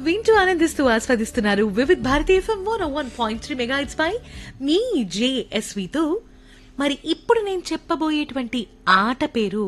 వింటూ ఆనందిస్తూ ఆస్వాదిస్తున్నారు Vividh Bharati FM one one point three mega పై మీ జేఎస్వితో మరి ఇప్పుడు నేను చెప్పబోయేటువంటి ఆట పేరు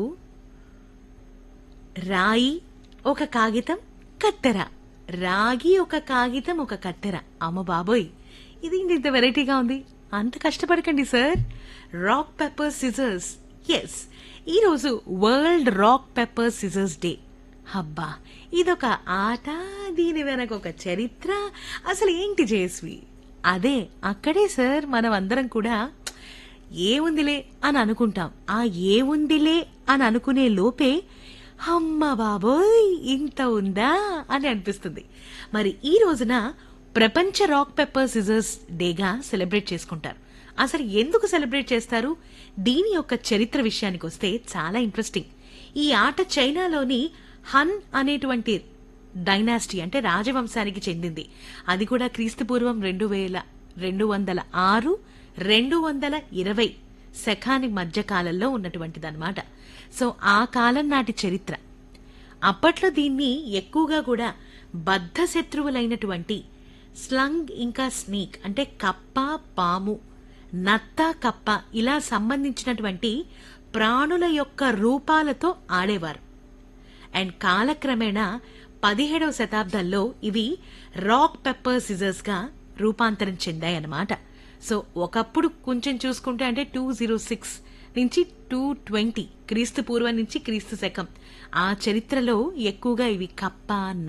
రాయి ఒక కాగితం కత్తెర రాగి ఒక కాగితం ఒక కత్తెర అమ్మ బాబోయ్ ఇది ఇంత వెరైటీగా ఉంది అంత కష్టపడకండి sir rock paper scissors yes ఈరోజు world rock paper scissors day అబ్బా ఇదొక ఆట దీని వెనక ఒక చరిత్ర అసలు ఏంటి జేస్వి అదే అక్కడే సార్ మనం అందరం కూడా ఏముందిలే అని అనుకుంటాం ఆ ఏముందిలే అని అనుకునే లోపే అమ్మ బాబోయ్ ఇంత ఉందా అని అనిపిస్తుంది మరి ఈ రోజున ప్రపంచ రాక్ పెప్పర్ సిజర్స్ డేగా సెలబ్రేట్ చేసుకుంటారు అసలు ఎందుకు సెలబ్రేట్ చేస్తారు దీని యొక్క చరిత్ర విషయానికి వస్తే చాలా ఇంట్రెస్టింగ్ ఈ ఆట చైనాలోని హన్ అనేటువంటి డైనాసిటీ అంటే రాజవంశానికి చెందింది అది కూడా క్రీస్తుపూర్వం రెండు వేల రెండు వందల ఆరు రెండు వందల ఇరవై శకాని మధ్య కాలంలో ఉన్నటువంటిదన్నమాట సో ఆ కాలం నాటి చరిత్ర అప్పట్లో దీన్ని ఎక్కువగా కూడా బద్ధ శత్రువులైనటువంటి స్లంగ్ ఇంకా స్నేక్ అంటే కప్ప పాము నత్త కప్ప ఇలా సంబంధించినటువంటి ప్రాణుల యొక్క రూపాలతో ఆడేవారు అండ్ కాలక్రమేణా పదిహేడవ శతాబ్దంలో ఇవి రాక్ పెప్పర్ సిజర్స్ గా రూపాంతరం చెందాయన్నమాట సో ఒకప్పుడు కొంచెం చూసుకుంటే అంటే టూ జీరో సిక్స్ నుంచి టూ ట్వంటీ క్రీస్తు పూర్వం నుంచి క్రీస్తు శకం ఆ చరిత్రలో ఎక్కువగా ఇవి కప్ప